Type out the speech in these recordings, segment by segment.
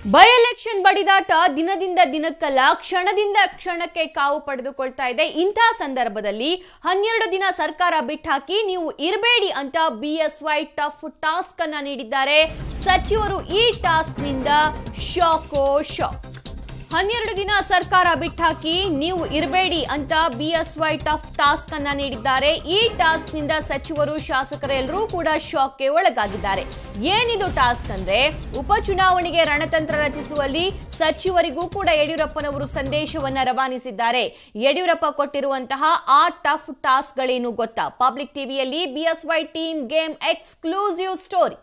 by election ಬಡಿದಾಟ ದಿನದಿಂದ ದಿನಕ್ಕಲ್ಲ ಕ್ಷಣದಿಂದ ಕ್ಷಣಕ್ಕೆ ಕಾವು ಪಡೆದುಕೊಳ್ತಾ ಇದೆ ಇಂತಹ ಸಂದರ್ಭದಲ್ಲಿ ಹನ್ನೆರಡು ದಿನ ಸರ್ಕಾರ ಬಿಟ್ಟಾಕಿ ನೀವು ಇರಬೇಡಿ ಅಂತ ಬಿಎಸ್ವೈ ಟಫ್ ಟಾಸ್ಕ್ ಅನ್ನ ನೀಡಿದ್ದಾರೆ ಸಚಿವರು ಈ ಟಾಸ್ಕ್ ನಿಂದ ಶಾಕೋ ಶಾಕ್ ಹನ್ನೆರಡು ದಿನ ಸರ್ಕಾರ ಬಿಟ್ಟಾಕಿ ನೀವು ಇರಬೇಡಿ ಅಂತ ಬಿಎಸ್ವೈ ಟಫ್ ಟಾಸ್ಕ್ ಅನ್ನ ನೀಡಿದ್ದಾರೆ ಈ ಟಾಸ್ಕ್ ನಿಂದ ಸಚಿವರು ಶಾಸಕರೆಲ್ಲರೂ ಕೂಡ ಶಾಕ್ಗೆ ಒಳಗಾಗಿದ್ದಾರೆ ಏನಿದು ಟಾಸ್ಕ್ ಅಂದ್ರೆ ಉಪಚುನಾವಣೆಗೆ ರಣತಂತ್ರ ರಚಿಸುವಲ್ಲಿ ಸಚಿವರಿಗೂ ಕೂಡ ಯಡಿಯೂರಪ್ಪನವರು ಸಂದೇಶವನ್ನ ರವಾನಿಸಿದ್ದಾರೆ ಯಡಿಯೂರಪ್ಪ ಕೊಟ್ಟಿರುವಂತಹ ಆ ಟಫ್ ಟಾಸ್ಕ್ಗಳೇನು ಗೊತ್ತಾ ಪಬ್ಲಿಕ್ ಟಿವಿಯಲ್ಲಿ BSY team game exclusive story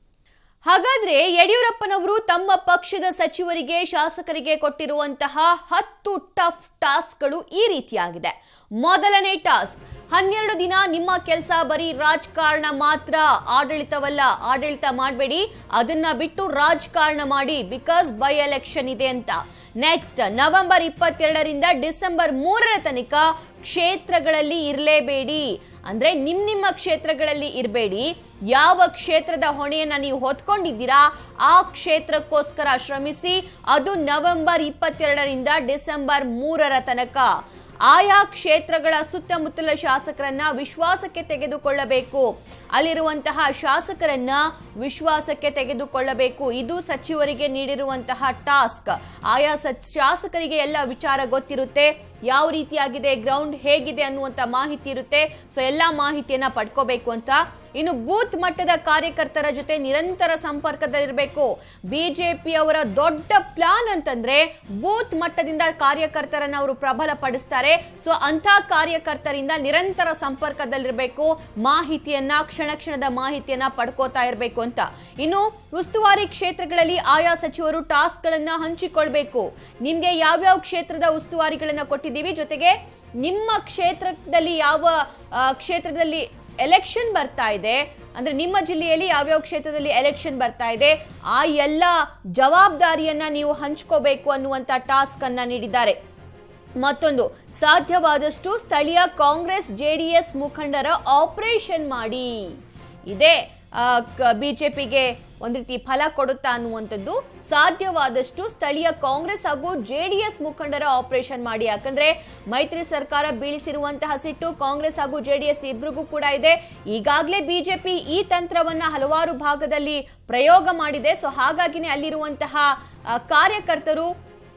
ಹಾಗಾದ್ರೆ ಯಡಿಯೂರಪ್ಪನವರು ತಮ್ಮ ಪಕ್ಷದ ಸಚಿವರಿಗೆ ಶಾಸಕರಿಗೆ ಕೊಟ್ಟಿರುವಂತಹ ಹತ್ತು ಟಫ್ ಟಾಸ್ಕ್ಗಳು ಈ ರೀತಿಯಾಗಿದೆ ಮೊದಲನೇ ಟಾಸ್ಕ್ ಹನ್ನೆರಡು ದಿನ ನಿಮ್ಮ ಕೆಲಸ ಬರೀ ರಾಜಕಾರಣ ಮಾತ್ರ ಆಡಳಿತವಲ್ಲ ಆಡಳಿತ ಮಾಡಬೇಡಿ ಅದನ್ನ ಬಿಟ್ಟು ರಾಜಕಾರಣ ಮಾಡಿ ಬಿಕಾಸ್ ಬೈ ಎಲೆಕ್ಷನ್ ಇದೆ ಅಂತ ನೆಕ್ಸ್ಟ್ ನವೆಂಬರ್ ಇಪ್ಪತ್ತೆರಡರಿಂದ ಡಿಸೆಂಬರ್ ಮೂರರ ತನಕ ಕ್ಷೇತ್ರಗಳಲ್ಲಿ ಇರಲೇಬೇಡಿ ಅಂದ್ರೆ ನಿಮ್ ನಿಮ್ಮ ಕ್ಷೇತ್ರಗಳಲ್ಲಿ ಇರಬೇಡಿ ಯಾವ ಕ್ಷೇತ್ರದ ಹೊಣೆಯನ್ನ ನೀವು ಹೊತ್ಕೊಂಡಿದ್ದೀರಾ ಆ ಕ್ಷೇತ್ರಕ್ಕೋಸ್ಕರ ಶ್ರಮಿಸಿ ಅದು ನವೆಂಬರ್ ಇಪ್ಪತ್ತೆರಡರಿಂದ ಡಿಸೆಂಬರ್ ಮೂರರ ತನಕ ಆಯಾ ಕ್ಷೇತ್ರಗಳ ಸುತ್ತಮುತ್ತಲ ಶಾಸಕರನ್ನ ವಿಶ್ವಾಸಕ್ಕೆ ತೆಗೆದುಕೊಳ್ಳಬೇಕು ಅಲ್ಲಿರುವಂತಹ ಶಾಸಕರನ್ನ ವಿಶ್ವಾಸಕ್ಕೆ ತೆಗೆದುಕೊಳ್ಳಬೇಕು ಇದು ಸಚಿವರಿಗೆ ನೀಡಿರುವಂತಹ ಟಾಸ್ಕ್ ಆಯಾ ಸಚ್- ಶಾಸಕರಿಗೆ ಎಲ್ಲ ವಿಚಾರ ಗೊತ್ತಿರುತ್ತೆ ಯಾವ ರೀತಿಯಾಗಿದೆ ಗ್ರೌಂಡ್ ಹೇಗಿದೆ ಅನ್ನುವಂತ ಮಾಹಿತಿ ಇರುತ್ತೆ ಸೊ ಎಲ್ಲಾ ಮಾಹಿತಿಯನ್ನ ಪಡ್ಕೋಬೇಕು ಅಂತ ಇನ್ನು ಬೂತ್ ಮಟ್ಟದ ಕಾರ್ಯಕರ್ತರ ಜೊತೆ ನಿರಂತರ ಸಂಪರ್ಕದಲ್ಲಿರಬೇಕು ಬಿಜೆಪಿ ಅವರ ದೊಡ್ಡ ಪ್ಲಾನ್ ಅಂತಂದ್ರೆ ಬೂತ್ ಮಟ್ಟದಿಂದ ಕಾರ್ಯಕರ್ತರನ್ನ ಅವರು ಪ್ರಬಲ ಪಡಿಸ್ತಾರೆ ಸೊ ಅಂತ ಕಾರ್ಯಕರ್ತರಿಂದ ನಿರಂತರ ಸಂಪರ್ಕದಲ್ಲಿರಬೇಕು ಮಾಹಿತಿಯನ್ನ ಕ್ಷಣ ಕ್ಷಣದ ಮಾಹಿತಿಯನ್ನ ಪಡ್ಕೋತಾ ಇರಬೇಕು ಅಂತ ಇನ್ನು ಉಸ್ತುವಾರಿ ಕ್ಷೇತ್ರಗಳಲ್ಲಿ ಆಯಾ ಸಚಿವರು ಟಾಸ್ಕ್ ಗಳನ್ನ ಹಂಚಿಕೊಳ್ಬೇಕು ನಿಮ್ಗೆ ಯಾವ್ಯಾವ ಕ್ಷೇತ್ರದ ಉಸ್ತುವಾರಿಗಳನ್ನ ಕೊಟ್ಟಿದ್ದೀವಿ ಜೊತೆಗೆ ನಿಮ್ಮ ಕ್ಷೇತ್ರದಲ್ಲಿ ಯಾವ ಆ, ಕ್ಷೇತ್ರದಲ್ಲಿ ಎಲೆಕ್ಷನ್ ಬರ್ತಾ ಇದೆ ಅಂದ್ರೆ ನಿಮ್ಮ ಜಿಲ್ಲೆಯಲ್ಲಿ ಯಾವ್ಯಾವ ಕ್ಷೇತ್ರದಲ್ಲಿ ಎಲೆಕ್ಷನ್ ಬರ್ತಾ ಇದೆ ಆ ಎಲ್ಲ ಜವಾಬ್ದಾರಿಯನ್ನ ನೀವು ಹಂಚ್ಕೋಬೇಕು ಅನ್ನುವಂತ ಟಾಸ್ಕ್ ಅನ್ನ ನೀಡಿದ್ದಾರೆ ಮತ್ತೊಂದು ಸಾಧ್ಯವಾದಷ್ಟು ಸ್ಥಳೀಯ ಕಾಂಗ್ರೆಸ್ ಜೆಡಿಎಸ್ ಮುಖಂಡರ ಆಪರೇಷನ್ ಮಾಡಿ ಇದೇ ಬಿಜೆಪಿಗೆ ಒಂದ್ ರೀತಿ ಫಲ ಕೊಡುತ್ತಾ ಅನ್ನುವಂಥದ್ದು ಸಾಧ್ಯವಾದಷ್ಟು ಸ್ಥಳೀಯ ಕಾಂಗ್ರೆಸ್ ಹಾಗೂ ಜೆಡಿಎಸ್ ಮುಖಂಡರ ಆಪರೇಷನ್ ಮಾಡಿ ಯಾಕಂದ್ರೆ ಮೈತ್ರಿ ಸರ್ಕಾರ ಬೀಳಿಸಿರುವಂತಹ ಸಿಟ್ಟು ಕಾಂಗ್ರೆಸ್ ಹಾಗೂ ಜೆಡಿಎಸ್ ಇಬ್ರಿಗೂ ಕೂಡ ಇದೆ ಈಗಾಗಲೇ ಬಿಜೆಪಿ ಈ ತಂತ್ರವನ್ನ ಹಲವಾರು ಭಾಗದಲ್ಲಿ ಪ್ರಯೋಗ ಮಾಡಿದೆ ಸೊ ಹಾಗಾಗಿನೇ ಅಲ್ಲಿರುವಂತಹ ಆ, ಕಾರ್ಯಕರ್ತರು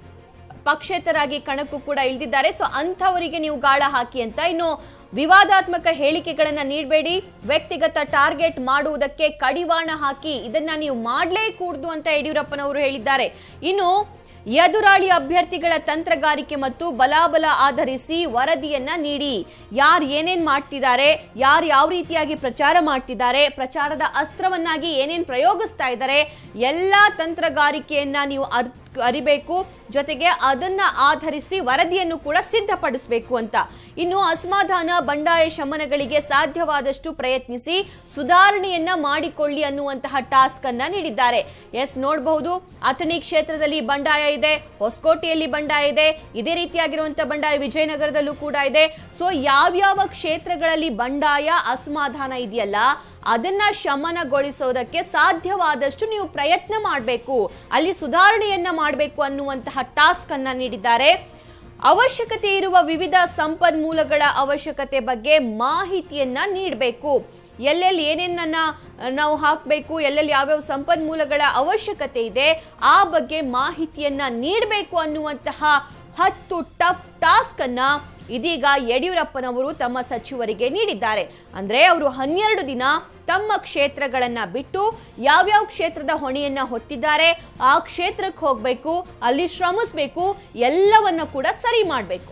ಪಕ್ಷೇತರಾಗಿ ಕಣಕ್ಕೂ ಕೂಡ ಇಳಿದಿದ್ದಾರೆ ಸೊ ಅಂಥವರಿಗೆ ನೀವು ಗಾಳ ಹಾಕಿ ಅಂತ ಇನ್ನು ವಿವಾದಾತ್ಮಕ ಹೇಳಿಕೆಗಳನ್ನ ನೀಡಬೇಡಿ ವ್ಯಕ್ತಿಗತ ಟಾರ್ಗೆಟ್ ಮಾಡುವುದಕ್ಕೆ ಕಡಿವಾಣ ಹಾಕಿ ಇದನ್ನ ನೀವು ಮಾಡಲೇ ಕೂಡ್ದು ಅಂತ ಯಡಿಯೂರಪ್ಪನವರು ಹೇಳಿದ್ದಾರೆ ಇನ್ನು ಎದುರಾಳಿ ಅಭ್ಯರ್ಥಿಗಳ ತಂತ್ರಗಾರಿಕೆ ಮತ್ತು ಬಲಾಬಲ ಆಧರಿಸಿ ವರದಿಯನ್ನ ನೀಡಿ ಯಾರು ಏನೇನ್ ಮಾಡ್ತಿದ್ದಾರೆ ಯಾರು ಯಾವ ರೀತಿಯಾಗಿ ಪ್ರಚಾರ ಮಾಡ್ತಿದ್ದಾರೆ ಪ್ರಚಾರದ ಅಸ್ತ್ರವನ್ನಾಗಿ ಏನೇನ್ ಪ್ರಯೋಗಿಸ್ತಾ ಇದ್ದಾರೆ ಎಲ್ಲಾ ತಂತ್ರಗಾರಿಕೆಯನ್ನ ನೀವು ಅರ್ ಅರಿಬೇಕು ಜೊತೆಗೆ ಅದನ್ನ ಆಧರಿಸಿ ವರದಿಯನ್ನು ಕೂಡ ಸಿದ್ಧಪಡಿಸಬೇಕು ಅಂತ ಇನ್ನು ಅಸಮಾಧಾನ ಬಂಡಾಯ ಶಮನಗಳಿಗೆ ಸಾಧ್ಯವಾದಷ್ಟು ಪ್ರಯತ್ನಿಸಿ ಸುಧಾರಣೆಯನ್ನ ಮಾಡಿಕೊಳ್ಳಿ ಅನ್ನುವಂತಹ ಟಾಸ್ಕ್ ಅನ್ನ ನೀಡಿದ್ದಾರೆ ಎಸ್ ನೋಡಬಹುದು ಅಥಣಿ ಕ್ಷೇತ್ರದಲ್ಲಿ ಬಂಡಾಯ ಇದೆ ಹೊಸಕೋಟೆಯಲ್ಲಿ ಬಂಡಾಯ ಇದೆ ಇದೇ ರೀತಿಯಾಗಿರುವಂತಹ ಬಂಡಾಯ ವಿಜಯನಗರದಲ್ಲೂ ಕೂಡ ಇದೆ ಸೊ ಯಾವ್ಯಾವ ಕ್ಷೇತ್ರಗಳಲ್ಲಿ ಬಂಡಾಯ ಅಸಮಾಧಾನ ಇದೆಯಲ್ಲ ಅದನ್ನ ಶಮನಗೊಳಿಸೋದಕ್ಕೆ ಸಾಧ್ಯವಾದಷ್ಟು ನೀವು ಪ್ರಯತ್ನ ಮಾಡಬೇಕು ಅಲ್ಲಿ ಸುಧಾರಣೆಯನ್ನ ಮಾಡಬೇಕು ಅನ್ನುವಂತಹ ಟಾಸ್ಕ್ ಅನ್ನ ನೀಡಿದ್ದಾರೆ ಅವಶ್ಯಕತೆ ಇರುವ ವಿವಿಧ ಸಂಪನ್ಮೂಲಗಳ ಅವಶ್ಯಕತೆ ಬಗ್ಗೆ ಮಾಹಿತಿಯನ್ನ ನೀಡಬೇಕು ಎಲ್ಲೆಲ್ಲಿ ಏನೇನನ್ನ ನಾವು ಹಾಕಬೇಕು ಎಲ್ಲೆಲ್ಲಿ ಯಾವ್ಯಾವ ಸಂಪನ್ಮೂಲಗಳ ಅವಶ್ಯಕತೆ ಇದೆ ಆ ಬಗ್ಗೆ ಮಾಹಿತಿಯನ್ನ ನೀಡಬೇಕು ಅನ್ನುವಂತಹ ಹತ್ತು ಟಫ್ ಟಾಸ್ಕ್ ಅನ್ನ ಇದೀಗ ಯಡಿಯೂರಪ್ಪನವರು ತಮ್ಮ ಸಚಿವರಿಗೆ ನೀಡಿದ್ದಾರೆ ಅಂದ್ರೆ ಅವರು ಹನ್ನೆರಡು ದಿನ ತಮ್ಮ ಕ್ಷೇತ್ರಗಳನ್ನ ಬಿಟ್ಟು ಯಾವ್ಯಾವ ಕ್ಷೇತ್ರದ ಹೊಣೆಯನ್ನ ಹೊತ್ತಿದ್ದಾರೆ ಆ ಕ್ಷೇತ್ರಕ್ಕೆ ಹೋಗ್ಬೇಕು ಅಲ್ಲಿ ಶ್ರಮಿಸ್ಬೇಕು ಎಲ್ಲವನ್ನ ಕೂಡ ಸರಿ ಮಾಡಬೇಕು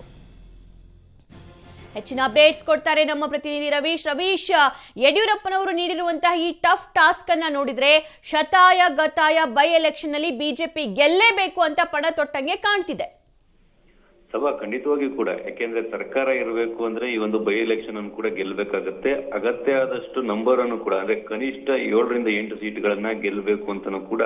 ಹೆಚ್ಚಿನ ಅಪ್ಡೇಟ್ಸ್ ಕೊಡ್ತಾರೆ ನಮ್ಮ ಪ್ರತಿನಿಧಿ ರವೀಶ್ ರವೀಶ್ ಯಡಿಯೂರಪ್ಪನವರು ನೀಡಿರುವಂತಹ ಈ ಟಫ್ ಟಾಸ್ಕ್ ಅನ್ನ ನೋಡಿದ್ರೆ ಶತಾಯ ಗತಾಯ ಬೈ ಎಲೆಕ್ಷನ್ ನಲ್ಲಿ ಬಿಜೆಪಿ ಗೆಲ್ಲೇಬೇಕು ಅಂತ ಪಣ ತೊಟ್ಟಂಗೆ ಕಾಣ್ತಿದೆ ಸಭಾ ಖಂಡಿತವಾಗಿಯೂ ಕೂಡ ಯಾಕೆಂದ್ರೆ ಸರ್ಕಾರ ಇರಬೇಕು ಅಂದ್ರೆ ಈ ಒಂದು ಬೈ ಎಲೆಕ್ಷನ್ ಅನ್ನು ಕೂಡ ಗೆಲ್ಬೇಕಾಗತ್ತೆ ಅಗತ್ಯ ಆದಷ್ಟು ನಂಬರ್ ಅನ್ನು ಕೂಡ ಅಂದ್ರೆ ಕನಿಷ್ಠ ಏಳರಿಂದ ಎಂಟು ಸೀಟ್ಗಳನ್ನ ಗೆಲ್ಲಬೇಕು ಅಂತಾನು ಕೂಡ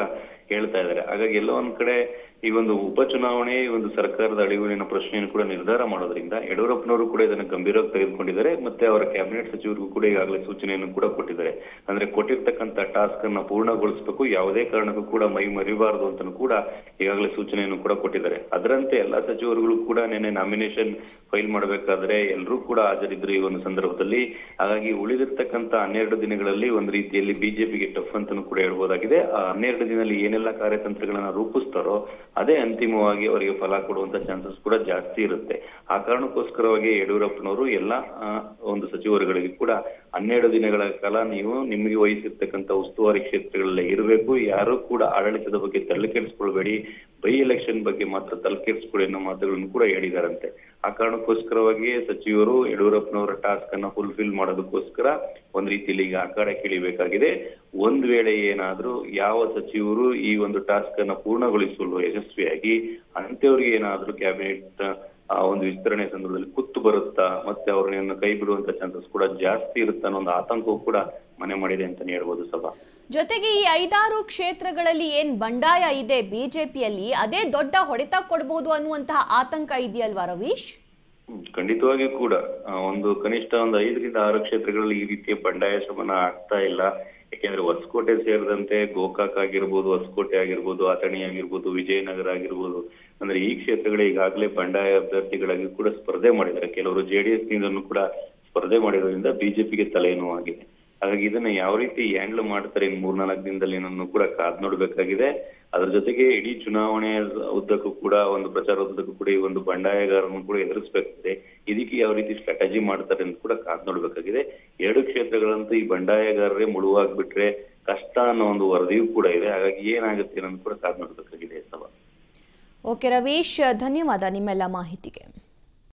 ಹೇಳ್ತಾ ಇದ್ದಾರೆ ಹಾಗಾಗಿ ಎಲ್ಲೋ ಒಂದ್ ಕಡೆ ಈ ಒಂದು ಉಪಚುನಾವಣೆ ಈ ಒಂದು ಸರ್ಕಾರದ ಅಳಿವಿನ ಪ್ರಶ್ನೆಯನ್ನು ಕೂಡ ನಿರ್ಧಾರ ಮಾಡೋದ್ರಿಂದ ಯಡಿಯೂರಪ್ಪನವರು ಕೂಡ ಇದನ್ನು ಗಂಭೀರವಾಗಿ ತೆಗೆದುಕೊಂಡಿದ್ದಾರೆ ಮತ್ತೆ ಅವರ ಕ್ಯಾಬಿನೆಟ್ ಸಚಿವರಿಗೂ ಕೂಡ ಈಗಾಗಲೇ ಸೂಚನೆಯನ್ನು ಕೂಡ ಕೊಟ್ಟಿದ್ದಾರೆ ಅಂದ್ರೆ ಕೊಟ್ಟಿರ್ತಕ್ಕಂಥ ಟಾಸ್ಕ್ ಅನ್ನ ಪೂರ್ಣಗೊಳಿಸಬೇಕು ಯಾವುದೇ ಕಾರಣಕ್ಕೂ ಕೂಡ ಮೈ ಮರಿಬಾರದು ಅಂತಲೂ ಕೂಡ ಈಗಾಗಲೇ ಸೂಚನೆಯನ್ನು ಕೂಡ ಕೊಟ್ಟಿದ್ದಾರೆ ಅದರಂತೆ ಎಲ್ಲಾ ಸಚಿವರುಗಳು ಕೂಡ ನಿನ್ನೆ ನಾಮಿನೇಷನ್ ಫೈಲ್ ಮಾಡಬೇಕಾದ್ರೆ ಎಲ್ಲರೂ ಕೂಡ ಹಾಜರಿದ್ರು ಈ ಒಂದು ಸಂದರ್ಭದಲ್ಲಿ ಹಾಗಾಗಿ ಉಳಿದಿರ್ತಕ್ಕಂಥ ಹನ್ನೆರಡು ದಿನಗಳಲ್ಲಿ ಒಂದು ರೀತಿಯಲ್ಲಿ ಬಿಜೆಪಿಗೆ ಟಫ್ ಅಂತಲೂ ಕೂಡ ಹೇಳ್ಬೋದಾಗಿದೆ ಆ ಹನ್ನೆರಡು ದಿನದಲ್ಲಿ ಏನೆಲ್ಲ ಕಾರ್ಯತಂತ್ರಗಳನ್ನ ರೂಪಿಸ್ತಾರೋ ಅದೇ ಅಂತಿಮವಾಗಿ ಅವರಿಗೆ ಫಲ ಕೊಡುವಂತ ಚಾನ್ಸಸ್ ಕೂಡ ಜಾಸ್ತಿ ಇರುತ್ತೆ ಆ ಕಾರಣಕ್ಕೋಸ್ಕರವಾಗಿ ಯಡಿಯೂರಪ್ಪನವರು ಎಲ್ಲ ಆ, ಒಂದು ಸಚಿವರುಗಳಿಗೆ ಕೂಡ ಹನ್ನೆರಡು ದಿನಗಳ ಕಾಲ ನೀವು ನಿಮಗೆ ವಹಿಸಿರ್ತಕ್ಕಂಥ ಉಸ್ತುವಾರಿ ಕ್ಷೇತ್ರಗಳಲ್ಲೇ ಇರಬೇಕು ಯಾರು ಕೂಡ ಆಡಳಿತದ ಬಗ್ಗೆ ತಲೆ ಕೆಡಿಸ್ಕೊಳ್ಬೇಡಿ ಬೈ ಎಲೆಕ್ಷನ್ ಬಗ್ಗೆ ಮಾತ್ರ ತಲೆ ಕೆಡಿಸ್ಕೊಳ್ಳಿ ಅನ್ನೋ ಮಾತುಗಳನ್ನು ಕೂಡ ಹೇಳಿದಾರಂತೆ ಆ ಕಾರಣಕ್ಕೋಸ್ಕರವಾಗಿಯೇ ಸಚಿವರು ಯಡಿಯೂರಪ್ಪನವರ ಟಾಸ್ಕ್ ಅನ್ನ ಫುಲ್ಫಿಲ್ ಮಾಡೋದಕ್ಕೋಸ್ಕರ ಒಂದ್ ರೀತಿಯಲ್ಲಿ ಈಗ ಅಖಾಡಕ್ಕೆ ಇಳಿಬೇಕಾಗಿದೆ ಒಂದ್ ವೇಳೆ ಏನಾದ್ರೂ ಯಾವ ಸಚಿವರು ಈ ಒಂದು ಟಾಸ್ಕ್ ಅನ್ನ ಪೂರ್ಣಗೊಳಿಸಲು ಯಶಸ್ವಿಯಾಗಿ ಅಂತವ್ರಿಗೆ ಏನಾದ್ರೂ ಕ್ಯಾಬಿನೆಟ್ ಆ ಒಂದು ವಿಸ್ತರಣೆ ಸಂದರ್ಭದಲ್ಲಿ ಕುತ್ತು ಬರುತ್ತಾ ಮತ್ತೆ ಅವ್ರನ್ನ ಕೈ ಬಿಡುವಂತ ಚಾನ್ಸಸ್ ಕೂಡ ಜಾಸ್ತಿ ಇರುತ್ತಾ ಅನ್ನೋ ಒಂದು ಆತಂಕವೂ ಕೂಡ ಮನೆ ಮಾಡಿದೆ ಅಂತಾನೆ ಹೇಳ್ಬೋದು ಸಭಾ ಜೊತೆಗೆ ಈ ಐದಾರು ಕ್ಷೇತ್ರಗಳಲ್ಲಿ ಏನ್ ಬಂಡಾಯ ಇದೆ ಬಿಜೆಪಿಯಲ್ಲಿ ಅದೇ ದೊಡ್ಡ ಹೊಡೆತ ಕೊಡಬಹುದು ಅನ್ನುವಂತಹ ಆತಂಕ ಇದೆಯಲ್ವಾ ರವೀಶ್ ಹ್ಮ್, ಖಂಡಿತವಾಗಿಯೂ ಕೂಡ ಆ, ಒಂದು ಕನಿಷ್ಠ ಒಂದು ಐದರಿಂದ ಆರು ಕ್ಷೇತ್ರಗಳಲ್ಲಿ ಈ ರೀತಿಯ ಬಂಡಾಯ ಶಮನ ಆಗ್ತಾ ಇಲ್ಲ ಯಾಕೆಂದ್ರೆ ಹೊಸಕೋಟೆ ಸೇರಿದಂತೆ ಗೋಕಾಕ್ ಆಗಿರ್ಬೋದು ಹೊಸಕೋಟೆ ಆಗಿರ್ಬೋದು ಅಥಣಿ ಆಗಿರ್ಬೋದು ವಿಜಯನಗರ ಆಗಿರ್ಬೋದು ಅಂದ್ರೆ ಈ ಕ್ಷೇತ್ರಗಳು ಈಗಾಗಲೇ ಬಂಡಾಯ ಅಭ್ಯರ್ಥಿಗಳಾಗಿ ಕೂಡ ಸ್ಪರ್ಧೆ ಮಾಡಿದ್ದಾರೆ ಕೆಲವರು ಜೆಡಿಎಸ್ ನಿಂದಲೂ ಕೂಡ ಸ್ಪರ್ಧೆ ಮಾಡಿರೋದ್ರಿಂದ ಬಿಜೆಪಿಗೆ ತಲೆನೋವಾಗಿದೆ ಹಾಗಾಗಿ ಇದನ್ನ ಯಾವ ರೀತಿ ಹ್ಯಾಂಡಲ್ ಮಾಡ್ತಾರೆ ಇನ್ನು ಮೂರ್ನಾಲ್ಕು ದಿನದಲ್ಲಿ ಅನ್ನೋದನ್ನು ಕೂಡ ಕಾದ್ ನೋಡ್ಬೇಕಾಗಿದೆ ಅದ್ರ ಜೊತೆಗೆ ಇಡೀ ಚುನಾವಣೆ ಉದ್ದಕ್ಕೂ ಕೂಡ ಒಂದು ಪ್ರಚಾರ ಉದ್ದಕ್ಕೂ ಕೂಡ ಈ ಒಂದು ಬಂಡಾಯಗಾರರನ್ನು ಕೂಡ ಎದುರಿಸಬೇಕಾಗಿದೆ ಇದಕ್ಕೆ ಯಾವ ರೀತಿ ಸ್ಟ್ರಾಟಜಿ ಮಾಡ್ತಾರೆ ಅಂತ ಕೂಡ ಕಾದ್ ನೋಡ್ಬೇಕಾಗಿದೆ ಎರಡು ಕ್ಷೇತ್ರಗಳಂತೂ ಈ ಬಂಡಾಯಗಾರರೇ ಮುಳುವಾಗ್ಬಿಟ್ರೆ ಕಷ್ಟ ಅನ್ನೋ ಒಂದು ವರದಿಯೂ ಕೂಡ ಇದೆ ಹಾಗಾಗಿ ಏನಾಗುತ್ತೆ ಅನ್ನೋದು ಕೂಡ ಕಾದ್ ನೋಡ್ಬೇಕಾಗಿದೆ ಸಭಾ ಓಕೆ ರವೀಶ್ ಧನ್ಯವಾದ ನಿಮ್ಮೆಲ್ಲ ಮಾಹಿತಿಗೆ